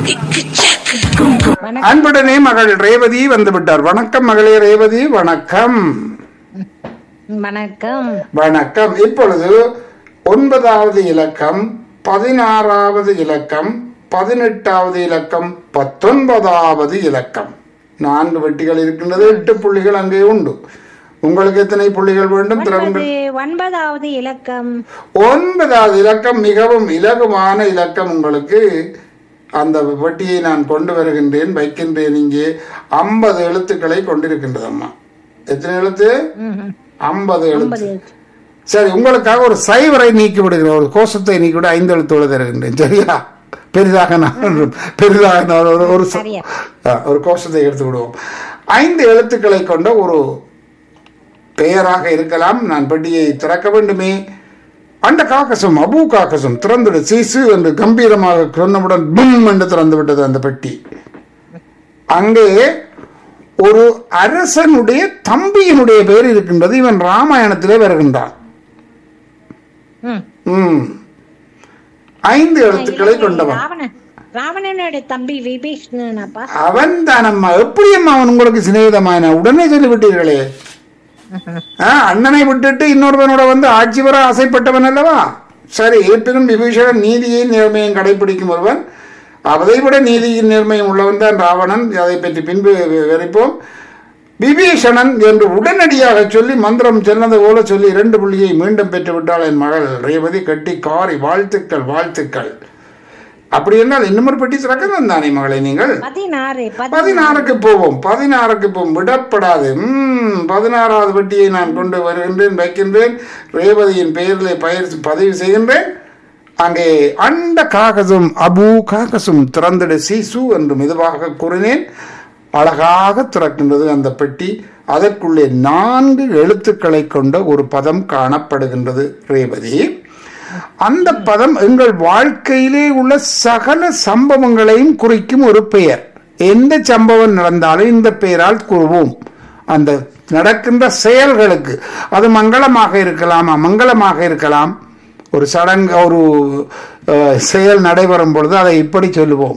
வணக்கம் அன்புடனே மகள் ரேவதி வந்து விட்டார் வணக்கம் மகளே ரேவதி வணக்கம் வணக்கம் வணக்கம் இப்பொழுது ஒன்பதாவது இலக்கம் பதினாறாவது இலக்கம் பதினெட்டாவது இலக்கம் பத்தொன்பதாவது இலக்கம் நான்கு வெட்டிகள் இருக்கின்றது எட்டு புள்ளிகள் அங்கே உண்டு உங்களுக்கு எத்தனை புள்ளிகள் வேண்டும் திறவுங்கள் ஒன்பது ஒன்பதாவது இலக்கம் ஒன்பதாவது இலக்கம் மிகவும் இலகுவான இலக்கம் உங்களுக்கு அந்த வெட்டியை நான் கொண்டு வருகின்றேன் வைக்கின்றேன் இங்கே ஐம்பது எழுத்துக்களை கொண்டிருக்கின்றது அம்மா எத்தனை எழுத்து ம்ஹும். ஐம்பது எழுத்து எழுத்து. சரி உங்களுக்காக ஒரு சைவரை நீக்கி விடுகிறேன் ஒரு கோஷத்தை நீக்கி விட ஐந்து எழுத்தோடு தருகின்றேன் சரியா பெரிதாக நான் பெரிதாக நான் ஒரு ஒரு ச- சரியா. ஆ, ஒரு கோஷத்தை எடுத்து விடுவோம் ஐந்து எழுத்துக்களை கொண்ட ஒரு பெயராக இருக்கலாம் நான் பெட்டியை திறக்க வேண்டுமே அந்த காக்கசம் அபு காக்கசம் திறந்துடு சீசு என்று கம்பீரமாக சொன்னவுடன் பும் என்று திறந்து விட்டது அந்த பெட்டி அங்கே ஒரு அரசனுடைய தம்பியினுடைய பெயர் இருக்கின்றது இவன் ராமாயணத்திலே வருகின்றான் ம். ம். ஐந்து எழுத்துக்களை கொண்டவன் ராவணன் ராவணனுடைய தம்பி விபீஷ்ணனப்பா அவன் தானம்மா எப்படி அம்மா அவன் உங்களுக்கு சிநேகிதமான உடனே சொல்லிவிட்டீர்களே ஆ, அண்ணனை விட்டுட்டு இன்னொருவனோட வந்து ஆட்சி வர ஆசைப்பட்டவன் அல்லவா சரி இருப்பினும் விபீஷணன் நீதியை நேர்மையும் கடைபிடிக்கும் ஒருவன் அதை விட நீதியின் நேர்மையும் உள்ளவன் தான் ராவணன் அதை பற்றி பின்பு வி- விவரிப்போம் விபீஷணன் என்று உடனடியாக சொல்லி மந்திரம் சொன்னது போல சொல்லி இரண்டு புள்ளியை மீண்டும் பெற்று விட்டாள் என் மகள் ரேவதி கட்டி காரி வாழ்த்துக்கள் வாழ்த்துக்கள் அப்படி என்றால் இன்னும் ஒரு பெட்டி திறக்கணும் தானே மகளை நீங்கள் பதினாறு பதி- பதினாறுக்கு போவோம் பதினாறுக்கு போவோம் விடப்படாது ம் பதினாறாவது பெட்டியை நான் கொண்டு வருகின்றேன் வைக்கின்றேன் ரேவதியின் பெயரிலே பயிர் பதிவு செய்கின்றேன் அங்கே அண்ட காகசும் அபு காகசும் திறந்திட சீசு என்று மெதுவாக கூறினேன் அழகாக திறக்கின்றது அந்த பெட்டி அதற்குள்ளே நான்கு எழுத்துக்களை கொண்ட ஒரு பதம் காணப்படுகின்றது ரேவதி அந்த பதம் எங்கள் வாழ்க்கையிலே உள்ள சகல சம்பவங்களையும் குறிக்கும் ஒரு பெயர் எந்த சம்பவம் நடந்தாலும் இந்த பெயரால் கூறுவோம் அந்த நடக்கின்ற செயல்களுக்கு அது மங்களமாக இருக்கலாம் அமங்கலமாக இருக்கலாம் ஒரு சடங்கு ஒரு அஹ், செயல் நடைபெறும் பொழுது அதை இப்படி சொல்லுவோம்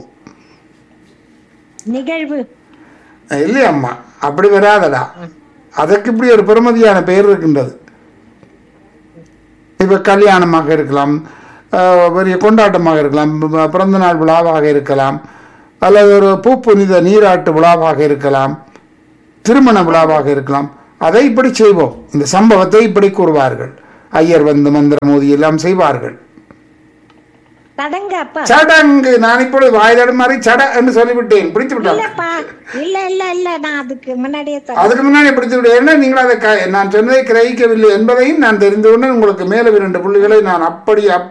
நிகழ்வு இல்லையம்மா அப்படி வராதடா அதற்கு இப்படி ஒரு பெருமதியான பெயர் இருக்கின்றது இப்போ கல்யாணமாக இருக்கலாம் அஹ், பெரிய கொண்டாட்டமாக இருக்கலாம் ப- பிறந்த நாள் விழாவாக இருக்கலாம் அல்லது ஒரு பூப்புனித நீராட்டு விழாவாக இருக்கலாம் திருமண விழாவாக இருக்கலாம் அதை இப்படி செய்வோம் இந்த சம்பவத்தை இப்படி கூறுவார்கள் ஐயர் வந்து மந்திர மோதி எல்லாம் செய்வார்கள் தடங்க அப்பா சடங்கு நான் இப்பொழுது வாய்தடு மாதிரி சட என்று சொல்லிவிட்டேன் பிடித்து விட்டாங்க இல்லப்பா இல்ல இல்ல இல்ல நான் அதுக்கு முன்னாடியே தரேன். அதுக்கு முன்னாடி பிடித்து விடு ஏன்னா நீங்கள் அதை க- நான் சொன்னதை கிரகிக்கவில்லை என்பதையும் நான் தெரிந்து கொண்டு உங்களுக்கு மேலும் இரண்டு புள்ளிகளை நான் அப்படி